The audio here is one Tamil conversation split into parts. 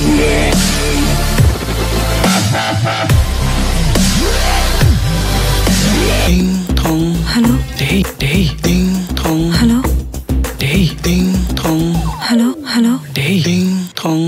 Ding dong, hello day day, ding dong, hello day ding dong, hello hello day ding dong.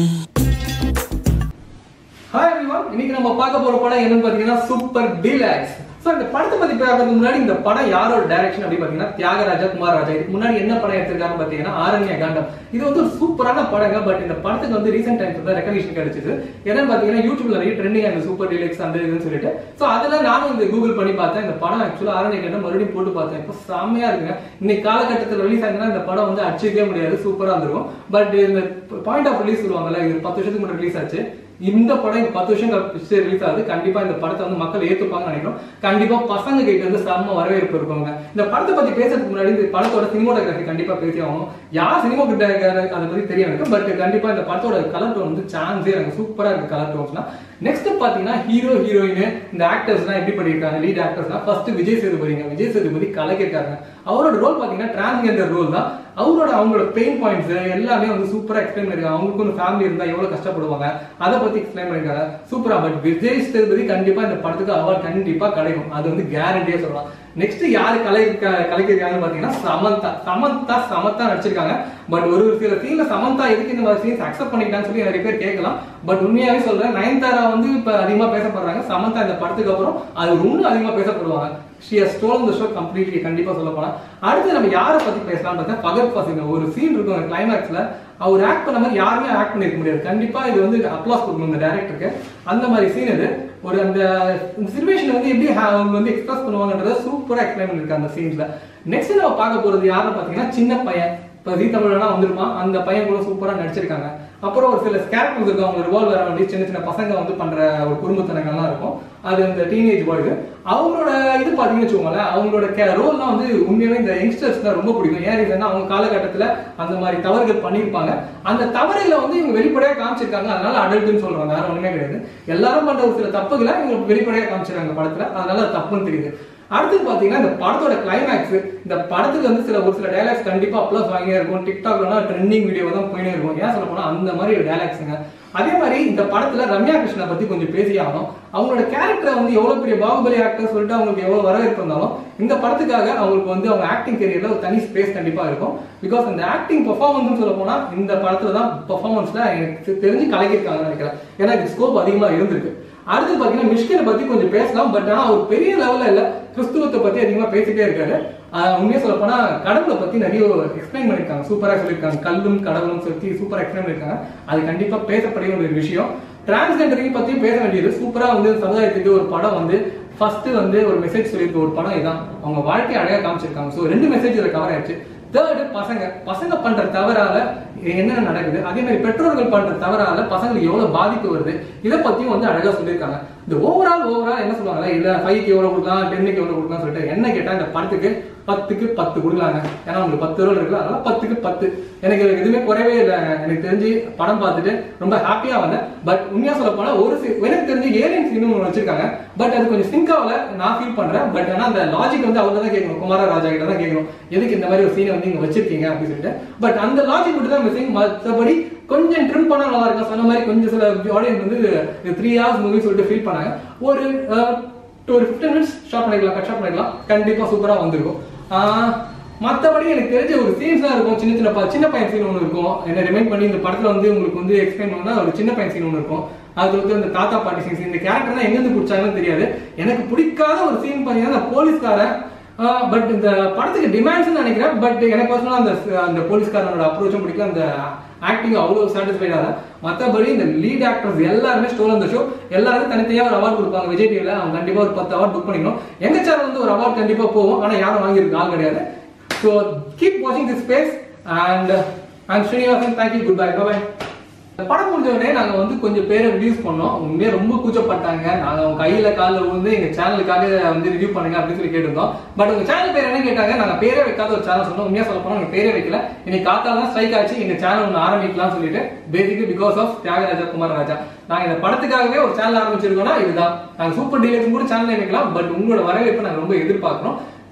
Hi everyone இன்னைக்கு நம்ம பார்க்க போற படம் என்னன்னு பாத்தீங்கன்னா சூப்பர் டீலாக்ஸ் சோ இந்த படத்தை பத்தி பார்க்கறதுக்கு முன்னாடி இந்த படம் யாரோட டைரக்ஷன் அப்படி பாத்தீங்கன்னா தியாகராஜா குமார் ராஜா இதுக்கு முன்னாடி என்ன படம் எடுத்திருக்காங்க பாத்தீங்கன்னா ஆரண்ய காண்டம் இது வந்து ஒரு சூப்பரான படங்க பட் இந்த படத்துக்கு வந்து ரீசெண்ட் டைம்ஸ் தான் ரெக்கக்னிஷன் கிடைச்சது என்னன்னு பாத்தீங்கன்னா யூடியூப்ல நிறைய ட்ரெண்டிங் அந்த சூப்பர் டீலக்ஸ் அந்த இதுன்னு சொல்லிட்டு சோ அதெல்லாம் நானும் இந்த கூகுள் பண்ணி பார்த்தேன் இந்த படம் ஆக்சுவலா ஆரண்ய காண்டம் மறுபடியும் போட்டு பார்த்தேன் இப்போ செம்மையா இருக்குங்க இன்னைக்கு காலகட்டத்தில் ரிலீஸ் ஆகுதுன்னா இந்த படம் வந்து அடிச்சிக்கவே முடியாது சூப்பரா இருந்திருக்கும் பட் இந்த பாயிண்ட் ஆஃப் ரிலீஸ் சொல்லுவாங்கல்ல இது பத்து வருஷத்துக்கு முன்னாடி ரிலீஸ் ஆச்சு இந்த படம் இந்த பத்து வருஷம் கழிச்சு ரிலீஸ் ஆகுது கண்டிப்பா இந்த படத்தை வந்து மக்கள் ஏத்துப்பாங்கன்னு நினைக்கிறோம் கண்டிப்பா பசங்க கிட்ட இருந்து செம்ம வரவேற்பு இருக்குங்க இந்த படத்தை பத்தி பேசுறதுக்கு முன்னாடி இந்த படத்தோட சினிமோட்டோகிராஃபி கண்டிப்பா பேசி ஆகணும் யார் சினிமா கிட்ட அதை பத்தி தெரியும் எனக்கு பட் கண்டிப்பா இந்த படத்தோட கலர் டோன் வந்து சான்ஸே எனக்கு சூப்பரா இருக்கு கலர் டோன்ஸ்லாம் நெக்ஸ்ட் பாத்தீங்கன்னா ஹீரோ ஹீரோயின் இந்த ஆக்டர்ஸ்லாம் எப்படி பண்ணிருக்காங்க லீட் ஆக்டர்ஸ்லாம் ஃபர்ஸ்ட் விஜய் சேதுபதிங்க விஜய் சேதுபதி கலக்கிருக்காங்க அவரோட ரோல் பாத்தீங்கன்னா டிரான்ஸ்ஜெண்டர் ரோல் தான் அவரோட அவங்களோட பெயின் பாயிண்ட்ஸ் எல்லாமே வந்து சூப்பரா எக்ஸ்பிளைன் பண்ணிருக்காங்க அவங்களுக்கு ஒரு ஃபேமிலி இருந்தா எவ்வளவு கஷ்டப்படுவாங்க அதை பத்தி எக்ஸ்பிளைன் பண்ணிருக்காங்க சூப்பரா பட் விஜய் சேதுபதி கண்டிப்பா இந்த படத்துக்கு அவார்ட் கண்டிப்பா கிடைக்கும் அது வந்து கேரண்டியா சொல்லலாம் நெக்ஸ்ட் யாரு கலை க- கலைக்கிறாங்கன்னு பாத்தீங்கன்னா சமந்தா சமந்தா சமத்தா நடிச்சிருக்காங்க பட் ஒரு சில சீன்ல சமந்தா எதுக்கு இந்த மாதிரி சீன்ஸ் அக்செப்ட் பண்ணிட்டான்னு சொல்லி நிறைய பேர் கேட்கலாம் பட் உண்மையாவே சொல்றேன் நயன்தாரா வந்து இப்ப அதிகமா பேசப்படுறாங்க சமந்தா இந்த படத்துக்கு அப்புறம் அது இன்னும் அதிகமா பேசப்படுவாங்க she has stolen the show completely கண்டிப்பா சொல்ல போனா அடுத்து நம்ம யாரை பத்தி பேசலாம்னு பார்த்தா பகத் ஃபாசில் ஒரு சீன் இருக்கும் கிளைமேக்ஸ்ல அவர் ஆக்ட் பண்ண மாதிரி யாருமே ஆக்ட் பண்ணிருக்க முடியாது கண்டிப்பா இது வந்து அப்ளாஸ் கொடுக்கணும் இந்த டேரக்டருக்கு அந்த மாதிரி சீன் இது ஒரு அந்த சிச்சுவேஷன் வந்து எப்படி ha- அவங்க வந்து எக்ஸ்பிரஸ் பண்ணுவாங்கன்றத சூப்பரா எக்ஸ்பிளைன் பண்ணிருக்காங்க அந்த சீன்ஸ்ல நெக்ஸ்ட் நம்ம பார்க்க போறது யாருன்னு பாத்தீங்கன்னா சின்ன பையன் இப்போ ஜீ தமிழ்லாம் வந்திருப்பான் அந்த பையன் கூட சூப்பரா நடிச்சிருக்காங்க அப்புறம் ஒரு சில கேரக்டர்ஸ் இருக்கும் அவங்க ரிவால்வர் வண்டி சின்ன சின்ன பசங்க வந்து பண்ற ஒரு குடும்பத்தனங்கள்லாம் இருக்கும் அது இந்த டீனேஜ் பாய்ஸ் அவங்களோட இது பாத்தீங்கன்னு வச்சுக்கோங்களேன் அவங்களோட ரோல்லாம் வந்து உண்மையாவே இந்த யங்ஸ்டர்ஸ் ரொம்ப பிடிக்கும் ஏன் ரீசன்னா அவங்க காலகட்டத்துல அந்த மாதிரி தவறுகள் பண்ணியிருப்பாங்க அந்த தவறுகளை வந்து இவங்க வெளிப்படையா காமிச்சிருக்காங்க அதனால அடல்ட்னு சொல்றாங்க வேற ஒண்ணுமே கிடையாது எல்லாரும் பண்ற ஒரு சில தப்புகளை இவங்க வெளிப்படையா காமிச்சிருக்காங்க படத்துல அதனால அது தப்புன்னு தெரியுது அடுத்து பாத்தீங்கன்னா இந்த படத்தோட கிளைமேக்ஸ் இந்த படத்துக்கு வந்து சில ஒரு சில டைலாக்ஸ் கண்டிப்பா அப்ளாஸ் வாங்கியே இருக்கும் டிக்டாக்ல ட்ரெண்டிங் வீடியோ தான் போயினே இருக்கும் ஏன் சொல்ல போனா அந்த மாதிரி ஒரு டைலாக்ஸுங்க அதே மாதிரி இந்த படத்துல ரம்யா கிருஷ்ணா பத்தி கொஞ்சம் பேசி ஆகணும் அவங்களோட கேரக்டரை வந்து எவ்வளவு பெரிய பாகுபலி ஆக்டர் சொல்லிட்டு அவங்களுக்கு எவ்வளவு வரவேற்பு இருந்தாலும் இந்த படத்துக்காக அவங்களுக்கு வந்து அவங்க ஆக்டிங் கரியர்ல ஒரு தனி ஸ்பேஸ் கண்டிப்பா இருக்கும் பிகாஸ் இந்த ஆக்டிங் பெர்ஃபார்மன்ஸ் சொல்ல போனா இந்த படத்துல தான் பெர்ஃபார்மன்ஸ்ல எனக்கு தெரிஞ்சு கலக்கிருக்காங்கன்னு நினைக்கிறேன் ஏன்னா இது ஸ்கோப் அதிகமா இருந்திருக்கு அடுத்து பாத்தீங்கன்னா மிஷ்கினை பத்தி கொஞ்சம் பேசலாம் பட் ஆனா அவர் பெரிய லெவல்ல இல்ல கிறிஸ்துவத்தை பத்தி அதிகமா பேசிட்டே இருக்காரு ஆஹ் உண்மையா சொல்ல போனா கடவுளை பத்தி நிறைய எக்ஸ்பிளைன் பண்ணிருக்காங்க சூப்பரா சொல்லியிருக்காங்க கல்லும் கடவுளும் சொல்லி சூப்பரா எக்ஸ்பிளைன் பண்ணிருக்காங்க அது கண்டிப்பா பேசப்பட வேண்டிய ஒரு விஷயம் டிரான்ஸ்ஜெண்டரிங் பத்தியும் பேச வேண்டியது சூப்பரா வந்து சமுதாயத்துக்கு ஒரு படம் வந்து ஃபர்ஸ்ட் வந்து ஒரு மெசேஜ் சொல்லியிருக்க ஒரு படம் இதான் அவங்க வாழ்க்கையை அழகா காமிச்சிருக்காங்க ஸோ ரெண்டு மெசேஜ் இதுல கவர் ஆயிடுச்சு தேர்டு பசங்க பசங்க பண்ற தவறால என்னென்ன நடக்குது அதே மாதிரி பெற்றோர்கள் பண்ற தவறால பசங்களுக்கு எவ்வளவு பாதிப்பு வருது இதை பத்தியும் வந்து அழகா சொல்லியிருக்காங்க இந்த ஓவரால் ஓவரால் என்ன சொல்லுவாங்க இல்ல ஃபைவ்க்கு எவ்வளவு கொடுக்கலாம் டென்னுக்கு எவ்வளவு கொடுக்கலாம் சொல்லிட்டு என்ன கேட்டா இந்த படத்துக்கு பத்துக்கு பத்து கொடுக்கலாங்க ஏன்னா உங்களுக்கு பத்து ரூபா இருக்குல்ல அதனால பத்துக்கு பத்து எனக்கு இதுல எதுவுமே குறைவே இல்லை எனக்கு தெரிஞ்சு படம் பார்த்துட்டு ரொம்ப ஹாப்பியா வந்தேன் பட் உண்மையா சொல்ல போனா ஒரு சி- எனக்கு தெரிஞ்சு ஏலியன் சீனும் ஒன்று வச்சிருக்காங்க பட் அது கொஞ்சம் சிங்க் ஆகல நான் ஃபீல் பண்றேன் பட் ஆனா அந்த லாஜிக் வந்து அவங்க தான் கேட்கணும் குமார ராஜா கிட்ட தான் கேட்கணும் எதுக்கு இந்த மாதிரி ஒரு சீனை வந்து இங்க வச்சிருக்கீங்க அப்படின்னு சொல்லிட்டு பட் அந்த லாஜிக் மட்டும் தான் மிஸ்ஸிங் மற்றபடி கொஞ்சம் ட்ரிம் பண்ணா நல்லா இருக்கும் சொன்ன மாதிரி கொஞ்சம் சில ஆடியன்ஸ் வந்து த்ரீ ஹவர்ஸ் மூவி சொல்லிட்டு ஃபீல் பண்ணாங்க ஒரு அஹ், ஒரு ஃபிஃப்டீன் மினிட்ஸ் ஷார்ட் பண்ணிக்கலாம் கட் ஷார்ட் பண்ணிக்கலாம் கண்டிப்பா சூப்பரா வந்திருக்கும் ஆஹ், மத்தபடி எனக்கு தெரிஞ்ச ஒரு சீன்ஸ்லாம் இருக்கும் சின்ன சின்ன ப- சின்ன பையன் சீன் ஒன்று இருக்கும் என்ன ரிமைண்ட் பண்ணி இந்த படத்துல வந்து உங்களுக்கு வந்து எக்ஸ்பிளைன் பண்ணா ஒரு சின்ன பையன் சீன் ஒன்று இருக்கும் அது வந்து அந்த தாத்தா பாட்டி சீன் இந்த கேரக்டர் எங்க இருந்து பிடிச்சாங்கன்னு தெரியாது எனக்கு பிடிக்காத ஒரு சீன் பார்த்தீங்கன்னா அந்த போலீஸ்காரன் பட் இந்த படத்துக்கு டிமாண்ட்ஸ் நினைக்கிறேன் பட் எனக்கு பர்சனலா அந்த அந்த போலீஸ்காரனோட அப்ரோச்சும் பிடிக்கல அந்த ஆக்டிங் அவ்வளவு சாட்டிஸ்ஃபைட் ஆகல மத்தபடி இந்த லீட் ஆக்டர்ஸ் எல்லாருமே ஸ்டோல் அந்த ஷோ எல்லாருக்கும் தனித்தனியா ஒரு அவார்ட் கொடுப்பாங்க விஜய் டிவில அவங்க கண்டிப்பா ஒரு பத்து அவார்ட் புக் பண்ணிக்கணும் எங்க சேனல் வந்து ஒரு அவார்ட் கண்டிப்பா போகும் ஆனா யாரும் வாங்கியிருக்கு ஆள் கிடையாது ஸோ கீப் வாட்சிங் this space and and Srinivasan thank you good bye bye படம் முடிஞ்ச உடனே நாங்க வந்து கொஞ்சம் பேரை ரிவ்யூஸ் பண்ணோம் உண்மையா ரொம்ப கூச்சப்பட்டாங்க நாங்க அவங்க கையில காலில் விழுந்து எங்க சேனலுக்காக வந்து ரிவ்யூ பண்ணுங்க அப்படின்னு சொல்லி கேட்டிருந்தோம் பட் உங்க சேனல் பேர் என்ன கேட்டாங்க நாங்க பேரே வைக்காத ஒரு சேனல் சொன்னோம் உண்மையா சொல்ல போனா நாங்க பேரே வைக்கல இன்னைக்கு காத்தால தான் ஸ்ட்ரைக் ஆச்சு எங்க சேனல் ஒன்று ஆரம்பிக்கலாம் சொல்லிட்டு basically because of Thiagaraja Kumar Raja நாங்க இந்த படத்துக்காகவே ஒரு சேனல் ஆரம்பிச்சிருக்கோம்னா இதுதான் நாங்க சூப்பர் டீலர்ஸ் கூட சேனல் வைக்கலாம் பட் உங்களோட வரவேற்பை நாங்க ரொம்ப எதிர்பார்க்கிறோம்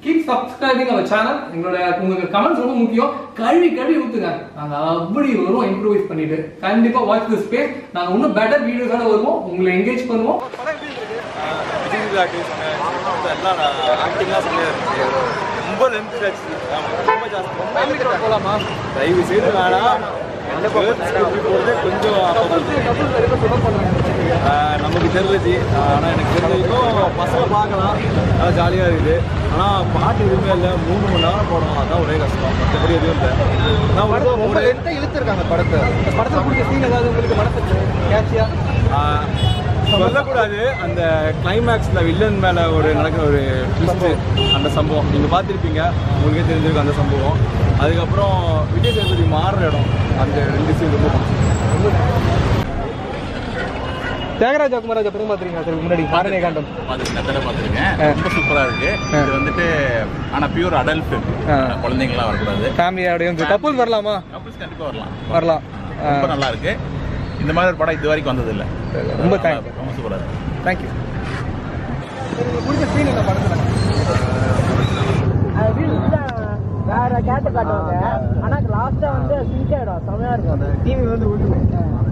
கீப் சப்ஸ்கிரைபிங் அவர் சேனல் எங்களோட உங்களுக்கு கமெண்ட்ஸ் ரொம்ப முக்கியம் கழுவி கழுவி ஊத்துங்க நாங்க அப்படி வருவோம் இம்ப்ரூவைஸ் பண்ணிட்டு கண்டிப்பா வாட்ச் திஸ் ஸ்பேஸ் நாங்க இன்னும் பெட்டர் வீடியோஸோட வருவோம் உங்களை என்கேஜ் பண்ணுவோம் விஜய் ஆக்டிங் சொன்னேன் எல்லாம் ஆக்டிங்லாம் சொல்லியிருந்துச்சு ரொம்ப லென்த் ஆச்சு ரொம்ப ஜாஸ்தி ரொம்ப போலாமா தயவு செய்து வேணாம் போகிறதே கொஞ்சம் ஆஹ் நமக்கு தெரிஞ்சிச்சு ஆனால் எனக்கு தெரிஞ்ச வரைக்கும் பசங்க பார்க்கலாம் நல்லா ஜாலியாக இருக்குது ஆனால் பாட்டு எதுவுமே இல்லை மூணு மணி நேரம் போடணும் அதான் ஒரே கஷ்டம் மற்றபடி எதுவும் இல்லை நான் ஒரு ரொம்ப ஒரு லென்த்தா இழுத்துருக்காங்க படத்தை படத்துல பிடிச்ச சீன் ஏதாவது உங்களுக்கு மனசுக்கு கேட்சியா ஆஹ் சொல்லக்கூடாது அந்த கிளைமேக்ஸில் வில்லன் மேலே ஒரு நடக்கிற ஒரு ட்விஸ்ட்டு அந்த சம்பவம் நீங்கள் பார்த்துருப்பீங்க உங்களுக்கே தெரிஞ்சிருக்கும் அந்த சம்பவம் அதுக்கப்புறம் விஜய் சேதுபதி மாறுற இடம் அந்த ரெண்டு சீன் ரொம்ப பிடிச்சிருக்கு. தியாகராஜா குமாராஜா படம் பாத்துறீங்க சார் முன்னாடி ஆரண்ய காண்டம் பார்த்துருக்கேன் நெத்தனை பார்த்துருக்கேன் ரொம்ப சூப்பராக இருக்கு இது வந்துட்டு ஆனால் பியூர் அடல்ட் ஃபிலிம் ஆ. குழந்தைங்களாம் வரக்கூடாது ஃபேமிலியோடய கப்பல் வரலாமா கப்புள்ஸ் கண்டிப்பாக வரலாம் வரலாம் ரொம்ப நல்லா இருக்கு இந்த மாதிரி ஒரு படம் இது வரைக்கும் வந்தது இல்லை ரொம்ப thank you. ரொம்ப சூப்பராக இருக்கு தேங்க்யூ பிடிச்ச சீன் என்ன படத்துல வேற கேட்டு காட்டுவாங்க ஆனா லாஸ்டா வந்து சிங்க் ஆயிடும் செமையா இருக்கும் டிவி வந்து